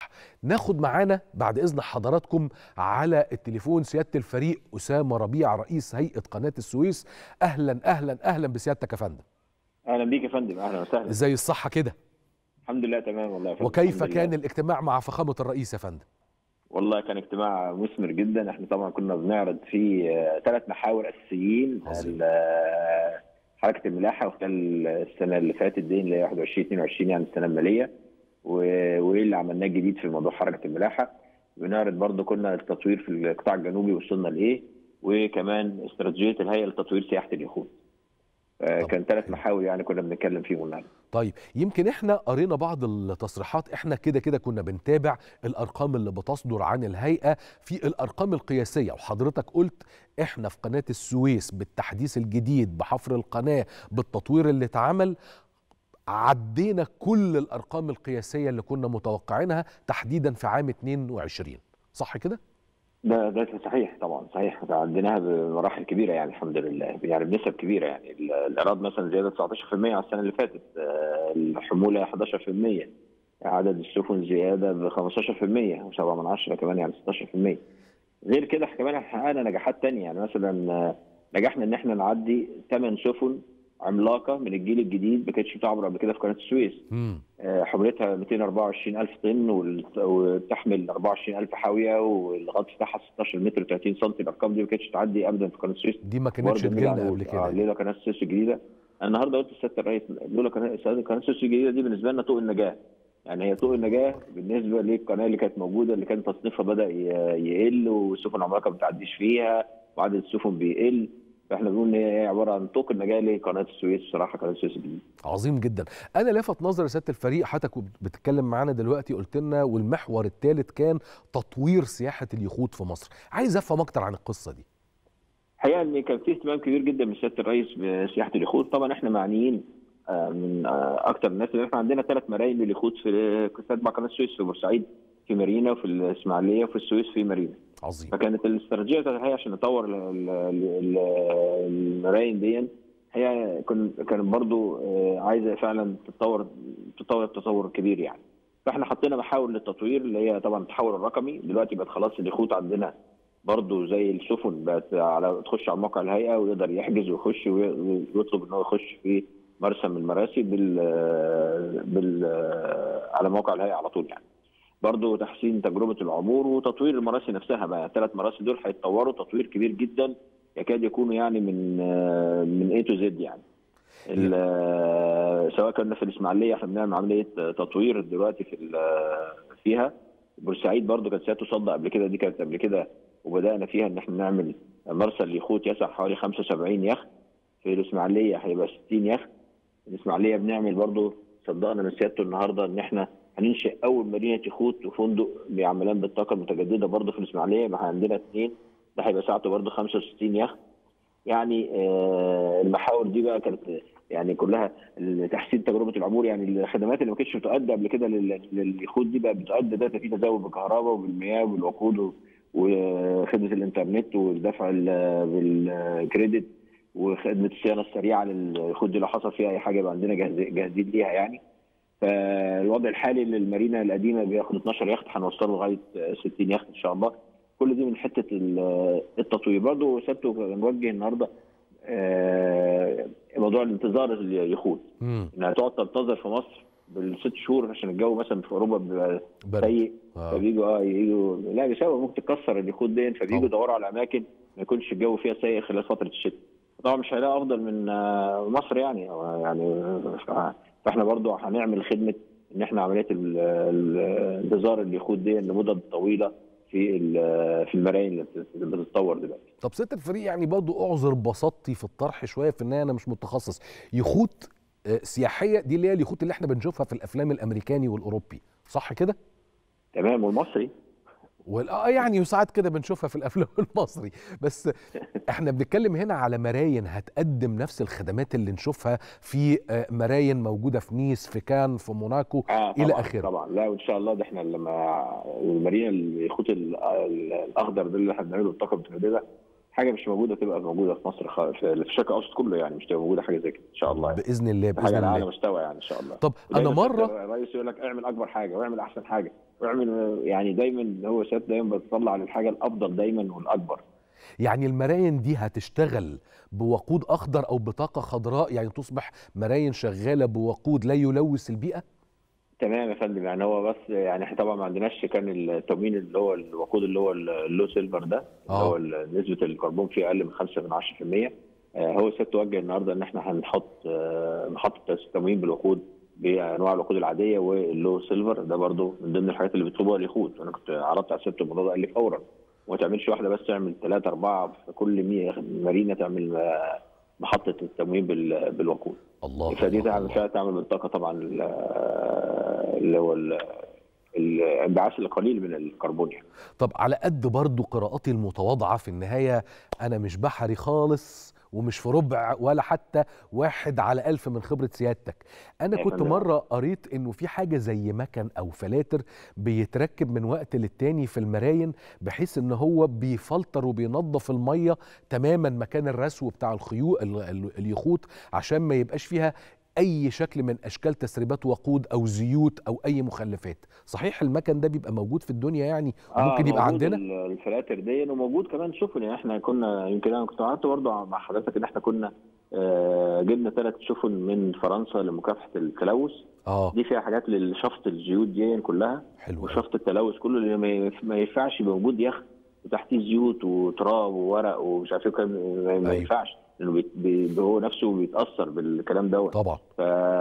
صح ناخد معانا بعد اذن حضراتكم على التليفون سياده الفريق اسامه ربيع رئيس هيئه قناه السويس اهلا اهلا اهلا بسيادتك يا فندم اهلا بيك يا فندم اهلا وسهلا ازاي الصحه كده الحمد لله تمام والله يا فندم وكيف الحمد كان لله. الاجتماع مع فخامه الرئيس يا فندم والله كان اجتماع مثمر جدا احنا طبعا كنا بنعرض فيه ثلاث محاور اساسيين عظيم. ال- آه، حركه الملاحه وخلال السنه اللي فاتت دي اللي هي 21 22 يعني السنه الماليه و- وايه اللي عملناه جديد في موضوع حركه الملاحه بنعرض برضو كنا التطوير في القطاع الجنوبي وصلنا لايه وكمان استراتيجيه الهيئه لتطوير سياحه اليخوت آه، طب. كان ثلاث محاور يعني كنا بنتكلم فيهم النهارده طيب يمكن احنا قرينا بعض التصريحات احنا كده كده كنا بنتابع الارقام اللي بتصدر عن الهيئه في الارقام القياسيه وحضرتك قلت احنا في قناه السويس بالتحديث الجديد بحفر القناه بالتطوير اللي اتعمل عدينا كل الارقام القياسيه اللي كنا متوقعينها تحديدا في عام 22 صح كده ده ده صحيح طبعا صحيح عديناها بمراحل كبيره يعني الحمد لله يعني بنسب كبيره يعني ال- الايراد مثلا زياده 19% على السنه اللي فاتت آه، الحموله 11% عدد السفن زياده ب 15% و7 من عشرة كمان يعني 16% غير كده إحنا كمان حققنا نجاحات تانية يعني مثلا آه، نجحنا ان احنا نعدي 8 سفن عملاقه من الجيل الجديد ما كانتش بتعبر قبل كده في قناه السويس امم آه، حمولتها 224 ألف طن وال- وتحمل 24 ألف حاوية والغطس بتاعها 16 متر و30 سم الأرقام دي ما كانتش تعدي أبدا في قناة السويس دي ما كانتش برضه تجيلنا بنلعب- قبل كده آه لولا قناة السويس الجديدة أنا النهارده قلت لسيادة الرئيس لولا قناة سيادة قناة السويس الجديدة دي بالنسبة لنا طوق النجاة يعني هي طوق النجاة بالنسبة للقناة اللي كانت موجودة اللي كان تصنيفها بدأ ي- يقل والسفن العملاقة ما بتعديش فيها وعدد السفن بيقل فاحنا بنقول ان هي عباره عن طوق النجاه لقناه السويس بصراحه قناه السويس الجديده عظيم جدا انا لافت نظر سياده الفريق حضرتك بتتكلم معانا دلوقتي قلت لنا والمحور الثالث كان تطوير سياحه اليخوت في مصر عايز افهم اكتر عن القصه دي الحقيقه ان كان في اهتمام كبير جدا من سياده الرئيس بسياحه اليخوت طبعا احنا معنيين آه، من آه، اكتر الناس اللي احنا عندنا ثلاث مراين لليخوت في تتبع قناه السويس في بورسعيد في مارينا وفي الاسماعيليه وفي السويس في مارينا عظيم فكانت الاستراتيجيه بتاعت الحقيقه عشان نطور ال- ال- ال- المراين دي هي كان كانت برضو آه، عايزه فعلا تتطور تتطور تطور كبير يعني فاحنا حطينا محاور للتطوير اللي هي طبعا التحول الرقمي دلوقتي بقت خلاص اليخوت عندنا برضو زي السفن بقت على تخش على موقع الهيئه ويقدر يحجز ويخش وي- ويطلب ان هو يخش في مرسى من المراسي بال بال على موقع الهيئه على طول يعني برضو تحسين تجربه العبور وتطوير المراسي نفسها بقى الثلاث مراسي دول هيتطوروا تطوير كبير جدا يكاد يكونوا يعني من من اي تو زد يعني ال- سواء كنا في الاسماعيليه احنا بنعمل عمليه تطوير دلوقتي في ال- فيها بورسعيد برضو كانت سيادته صدى قبل كده دي كانت قبل كده وبدانا فيها ان احنا نعمل مرسى اليخوت يسع حوالي 75 يخت في الاسماعيليه هيبقى 60 يخت الاسماعيليه بنعمل برضو صدقنا من سيادته النهارده ان احنا هننشئ اول مدينه يخوت وفندق بيعملان بالطاقه المتجدده برضو في الاسماعيليه يبقى عندنا اثنين ده هيبقى ساعته برضو 65 يخت يعني آه، المحاور دي بقى كانت يعني كلها تحسين تجربه العبور يعني الخدمات اللي ما كانتش بتؤدى قبل كده لل- لليخوت دي بقى بتؤدى ده في تزود بالكهرباء وبالمياه وبالوقود و- وخدمه الانترنت والدفع ال- بالكريدت وخدمه الصيانه السريعه لليخوت دي لو حصل فيها اي حاجه يبقى عندنا جاهز- جاهزين ليها يعني فالوضع الحالي للمارينا القديمه بياخد 12 يخت هنوصله لغايه 60 يخت ان شاء الله كل دي من حته ال- التطوير برضه سيادته كان موجه النهارده آه، موضوع الانتظار اليخوت امم انها تقعد تنتظر في مصر بالست شهور عشان الجو مثلا في اوروبا بيبقى برد سيء آه. فبيجوا اه يجوا لا بسبب ممكن تكسر اليخوت دي فبيجوا طبعا. يدوروا على اماكن ما يكونش الجو فيها سيء خلال فتره الشتاء طبعا مش هيلاقي افضل من آه، مصر يعني آه، يعني ف- فاحنا برضو هنعمل خدمه ان احنا عمليه ال- ال- انتظار اليخوت دي لمدد طويله في ال- في المراين اللي بت- اللي بتتطور دلوقتي طب سياده الفريق يعني برضو اعذر بساطتي في الطرح شويه في ان انا مش متخصص يخوت آه، سياحيه دي اللي هي اليخوت اللي احنا بنشوفها في الافلام الامريكاني والاوروبي صح كده تمام والمصري وال- اه يعني وساعات كده بنشوفها في الافلام المصري بس احنا بنتكلم هنا على مراين هتقدم نفس الخدمات اللي نشوفها في آه، مراين موجوده في نيس في كان في موناكو اه إلى طبعا آخره. طبعا لا وان شاء الله ده احنا لما المارينا اليخوت ال- ال- الاخضر ده اللي احنا بنعمله الطاقه المتجدده حاجه مش موجوده تبقى موجوده في مصر خ... في الشرق الاوسط كله يعني مش تبقى موجوده حاجه زي كده ان شاء الله يعني. باذن الله دي حاجه باذن على اعلى الله مستوى يعني ان شاء الله طب ودايماً انا مره سيادة الرئيس يقول لك اعمل اكبر حاجه واعمل احسن حاجه واعمل يعني دايما هو سيادة دايما بتطلع للحاجه الافضل دايما والاكبر يعني المراين دي هتشتغل بوقود اخضر او بطاقه خضراء يعني تصبح مراين شغاله بوقود لا يلوث البيئه تمام يا فندم يعني هو بس يعني احنا طبعا ما عندناش كان التموين اللي هو الوقود اللي هو اللو سيلفر ده اللي آه. هو ال- نسبه الكربون فيه اقل من 5 من 10% آه، هو سيادة توجه النهارده ان احنا هنحط آه، محطه تموين بالوقود بانواع الوقود العاديه واللو سيلفر ده برضو من ضمن الحاجات اللي بيطلبوها اليخوت انا كنت عرضت على سيادة الموضوع ده قال لي فورا وما تعملش واحده بس تعمل ثلاثه اربعه في كل مي- مارينا تعمل آه، محطه التموين بال- بالوقود الله فدي الله, تعمل الله. فيها تعمل بالطاقه طبعا ال- اللي هو ال- الانبعاث القليل من الكربون يعني. طب على قد برضو قراءاتي المتواضعة في النهاية أنا مش بحري خالص ومش في ربع ولا حتى واحد على ألف من خبرة سيادتك أنا يا كنت فندم. مرة قريت إنه في حاجة زي مكن أو فلاتر بيتركب من وقت للتاني في المراين بحيث إن هو بيفلتر وبينظف المية تماما مكان الرسو بتاع الخيو ال- ال- اليخوت عشان ما يبقاش فيها أي شكل من أشكال تسريبات وقود أو زيوت أو أي مخلفات صحيح المكن ده بيبقى موجود في الدنيا يعني ممكن يبقى موجود عندنا ال- الفلاتر دي وموجود كمان سفن يعني احنا كنا يمكن انا كنت قعدت برضه مع حضرتك ان احنا كنا آه، جبنا ثلاث سفن من فرنسا لمكافحه التلوث اه دي فيها حاجات لشفط الزيوت دي كلها حلو أوي. وشفط التلوث كله اللي ما يف- ما ينفعش يبقى موجود يخت وتحتيه زيوت وتراب وورق ومش عارف ايه كام- ما أيوة. ما ينفعش لانه بي- بي- هو نفسه بيتاثر بالكلام دوت طبعا ف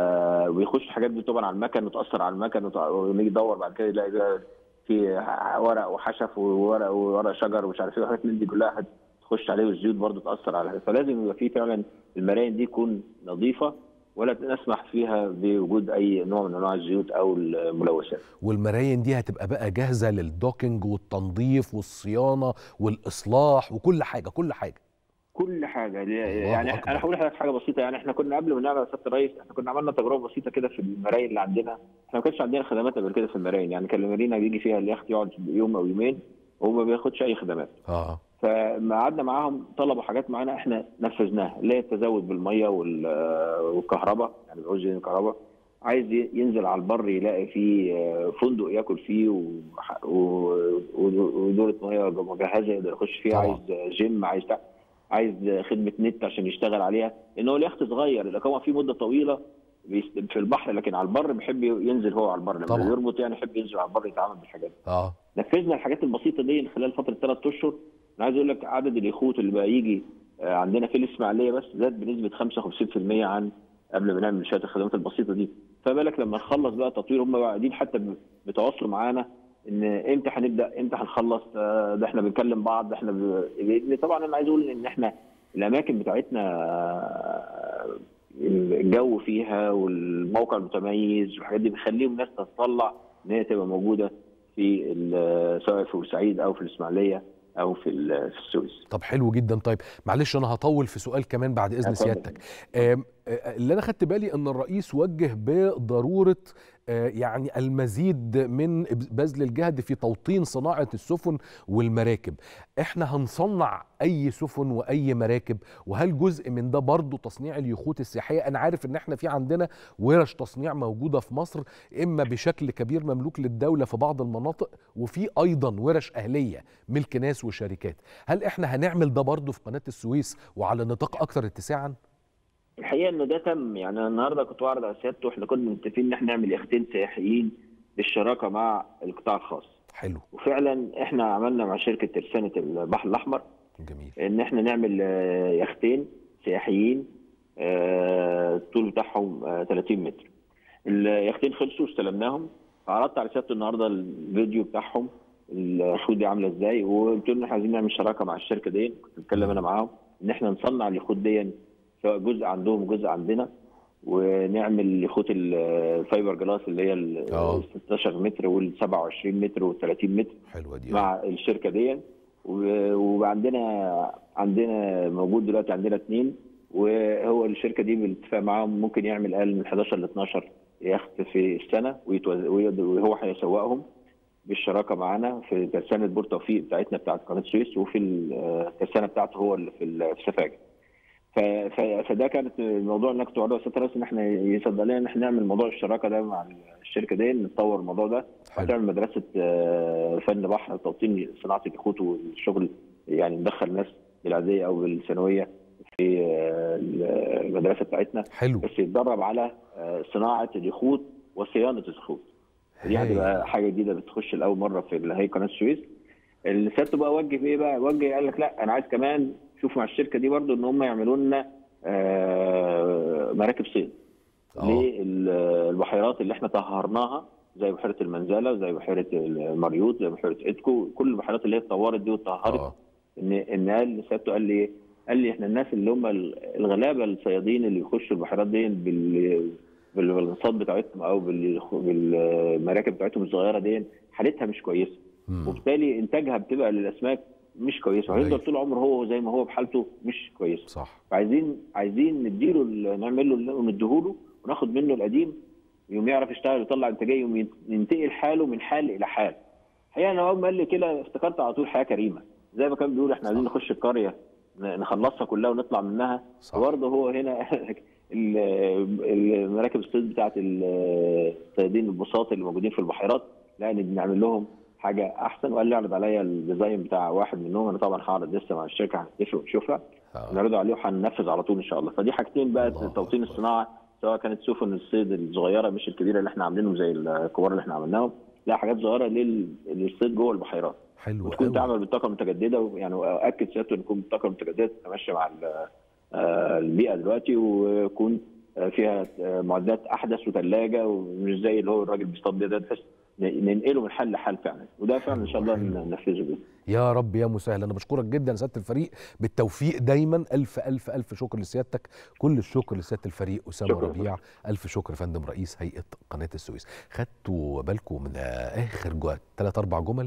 ويخش الحاجات دي طبعا على المكن وتاثر على المكن وت- ونيجي ندور بعد كده يلاقي بقى في ورق وحشف وورق وورق شجر ومش عارف ايه وحاجات من دي كلها هتخش عليه والزيوت برضه تاثر على فلازم يبقى في فعلا المراين دي تكون نظيفه ولا نسمح فيها بوجود اي نوع من انواع الزيوت او الملوثات. والمراين دي هتبقى بقى جاهزه للدوكينج والتنظيف والصيانه والاصلاح وكل حاجه كل حاجه كل حاجه الله يعني أكبر. انا هقول لحضرتك حاجه بسيطه يعني احنا كنا قبل ما نعمل يا سياده الرئيس احنا كنا عملنا تجربه بسيطه كده في المراين اللي عندنا احنا ما كانش عندنا خدمات قبل كده في المراين يعني كان المارينا بيجي فيها اليخت يقعد يوم او يومين وهو ما بياخدش اي خدمات اه فما قعدنا معاهم طلبوا حاجات معانا احنا نفذناها اللي هي التزود بالميه وال- آه، والكهرباء يعني بيعوز الكهرباء عايز ي- ينزل على البر يلاقي فيه آه، فندق ياكل فيه وح- و- و- ودورة ميه مجهزه يقدر يخش فيها طبعا. عايز جيم عايز تع- عايز خدمه نت عشان يشتغل عليها لان هو اليخت صغير الاقامه فيه مده طويله بيست- في البحر لكن على البر بيحب ينزل هو على البر طبعا. لما يربط يعني يحب ينزل على البر يتعامل بالحاجات دي. اه نفذنا الحاجات البسيطه دي خلال فتره ثلاث اشهر انا عايز اقول لك عدد اليخوت اللي بقى يجي آه، عندنا في الاسماعيليه بس زاد بنسبه 55% عن قبل ما نعمل شويه الخدمات البسيطه دي فبالك لما نخلص بقى تطوير هم بقى قاعدين حتى ب- بيتواصلوا معانا ان امتى هنبدا امتى هنخلص آه، ده احنا بنكلم بعض ده احنا ب... لأن طبعا انا عايز اقول ان احنا الاماكن بتاعتنا آه، الجو فيها والموقع المتميز والحاجات دي بيخليهم الناس تتطلع ان هي تبقى موجوده في ال- سواء في بورسعيد او في الاسماعيليه او في ال- في السويس طب حلو جدا طيب معلش انا هطول في سؤال كمان بعد اذن اتفضل. سيادتك آم، آه، اللي انا خدت بالي ان الرئيس وجه بضروره آه، يعني المزيد من بذل الجهد في توطين صناعه السفن والمراكب احنا هنصنع اي سفن واي مراكب وهل جزء من ده برضه تصنيع اليخوت السياحيه انا عارف ان احنا في عندنا ورش تصنيع موجوده في مصر اما بشكل كبير مملوك للدوله في بعض المناطق وفي ايضا ورش اهليه ملك ناس وشركات هل احنا هنعمل ده برضه في قناه السويس وعلى نطاق اكثر اتساعا الحقيقه انه ده تم يعني أنا النهارده كنت بعرض على سيادته احنا كنا متفقين ان احنا نعمل يختين سياحيين بالشراكه مع القطاع الخاص حلو وفعلا احنا عملنا مع شركه ترسانه البحر الاحمر جميل ان احنا نعمل آه، يختين سياحيين آه، الطول بتاعهم آه، 30 متر اليختين خلصوا واستلمناهم عرضت على سيادته النهارده الفيديو بتاعهم اليخوت دي عامله ازاي وقلت له ان احنا عايزين نعمل شراكه مع الشركه دي كنت بتكلم انا معاهم ان احنا نصنع اليخوت دي سواء جزء عندهم وجزء عندنا ونعمل يخوت ال- الفايبر جلاس اللي هي ال آه. 16 متر وال 27 متر وال 30 متر حلوه دي مع الشركه دي و- وعندنا عندنا موجود دلوقتي عندنا اثنين وهو الشركه دي بالاتفاق معاهم ممكن يعمل اقل من 11 ل 12 يخت في السنه ويتوز- ويد- وهو هيسوقهم بالشراكه معانا في ترسانه بور توفيق بتاعتنا بتاعت قناه السويس وفي الترسانه بتاعته هو اللي في ال- في سفاجه. ف- ف- فده كانت الموضوع اللي انا كنت بقوله يا استاذ راسي ان احنا يصدق لنا ان احنا نعمل موضوع الشراكه ده مع الشركه دي نطور الموضوع ده حلو هتعمل مدرسه آه، فن بحر توطين صناعه اليخوت والشغل يعني ندخل ناس بالاعداديه او بالثانويه في آه، المدرسه بتاعتنا حلو بس يتدرب على آه، صناعه اليخوت وصيانه اليخوت دي هايل. هتبقى حاجه جديده بتخش لاول مره في هي قناه السويس اللي سيادته بقى وجه في ايه بقى؟ وجه قال لك لا انا عايز كمان شوف مع الشركه دي برضو ان هم يعملوا لنا آه، مراكب صيد اه للبحيرات اللي احنا طهرناها زي بحيره المنزله زي بحيره المريوط زي بحيره ادكو كل البحيرات اللي هي اتطورت دي واتطهرت اه ان ان قال سيادته قال لي ايه؟ قال لي احنا الناس اللي هم الغلابه الصيادين اللي بيخشوا البحيرات دي بال بالغطاسات بتاعتهم او بال- بالمراكب بتاعتهم الصغيره دي حالتها مش كويسه مم. وبالتالي انتاجها بتبقى للاسماك مش كويسه وهيفضل قليل. طول عمره هو زي ما هو بحالته مش كويسه صح فعايزين عايزين نديله ال- نعمل له ونديهوله وناخد منه القديم يوم يعرف يشتغل ويطلع انتاجيه يوم ين- ينتقل حاله من حال الى حال. الحقيقه انا اول ما قال لي كده افتكرت على طول حياه كريمه زي ما كان بيقول احنا عايزين نخش القريه ن- نخلصها كلها ونطلع منها صح وبرضه هو هنا ال- المراكب الصيد بتاعت ال- الصيادين البساط اللي موجودين في البحيرات لا نعمل لهم حاجه احسن وقال لي اعرض عليا الديزاين بتاع واحد منهم انا طبعا هعرض لسه مع الشركه هنتفق ونشوفها آه. نعرضه عليه وهننفذ على طول ان شاء الله فدي حاجتين بقى الله توطين أكبر. الصناعه سواء كانت سفن الصيد الصغيره مش الكبيره اللي احنا عاملينهم زي الكبار اللي احنا عملناهم لا حاجات صغيره لل- للصيد جوه البحيرات حلو وتكون قوي تعمل بالطاقه المتجدده يعني اكد سيادته ان تكون بالطاقه المتجدده تتماشى مع ال- آه، البيئه دلوقتي ويكون آه، فيها آه، معدات احدث وثلاجه ومش زي اللي هو الراجل بيصطاد ده تحس ن- ننقله من حل لحل فعلا وده فعلا ان شاء الله حلو. ننفذه باذن يا رب يا مسهل انا بشكرك جدا سياده الفريق بالتوفيق دايما الف الف الف شكر لسيادتك كل الشكر لسياده الفريق اسامه شكرا. ربيع الف شكر يا فندم رئيس هيئه قناه السويس خدتوا بالكم من اخر جوات ثلاث اربع جمل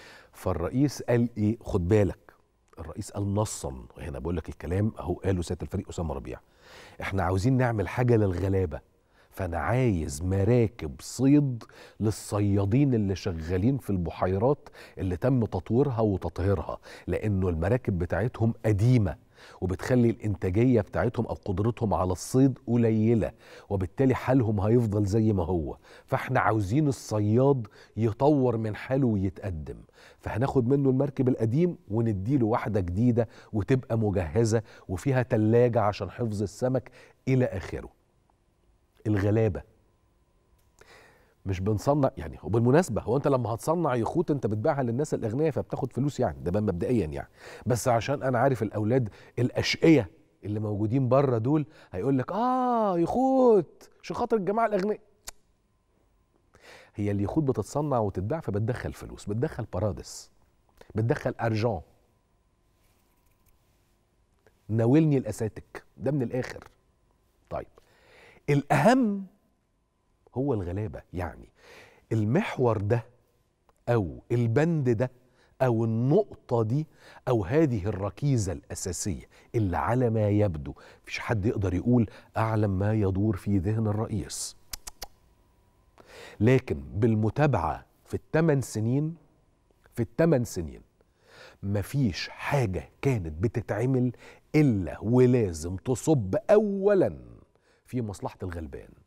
فالرئيس قال ايه خد بالك الرئيس قال نصا هنا بقول لك الكلام اهو قاله سياده الفريق اسامه ربيع احنا عاوزين نعمل حاجه للغلابه فانا عايز مراكب صيد للصيادين اللي شغالين في البحيرات اللي تم تطويرها وتطهيرها لانه المراكب بتاعتهم قديمه وبتخلي الانتاجيه بتاعتهم او قدرتهم على الصيد قليله وبالتالي حالهم هيفضل زي ما هو فاحنا عاوزين الصياد يطور من حاله ويتقدم فهناخد منه المركب القديم ونديله واحده جديده وتبقى مجهزه وفيها تلاجة عشان حفظ السمك الى اخره الغلابه مش بنصنع يعني وبالمناسبه هو انت لما هتصنع يخوت انت بتبيعها للناس الاغنياء فبتاخد فلوس يعني ده مبدئيا يعني بس عشان انا عارف الاولاد الاشقيه اللي موجودين بره دول هيقول لك اه يخوت عشان خاطر الجماعه الاغنياء هي اليخوت بتتصنع وتتباع فبتدخل فلوس بتدخل بارادس بتدخل ارجون ناولني الاساتك ده من الاخر طيب الاهم هو الغلابه يعني المحور ده او البند ده او النقطه دي او هذه الركيزه الاساسيه اللي على ما يبدو مفيش حد يقدر يقول اعلم ما يدور في ذهن الرئيس لكن بالمتابعه في الثمان سنين في الثمان سنين مفيش حاجه كانت بتتعمل الا ولازم تصب اولا في مصلحه الغلبان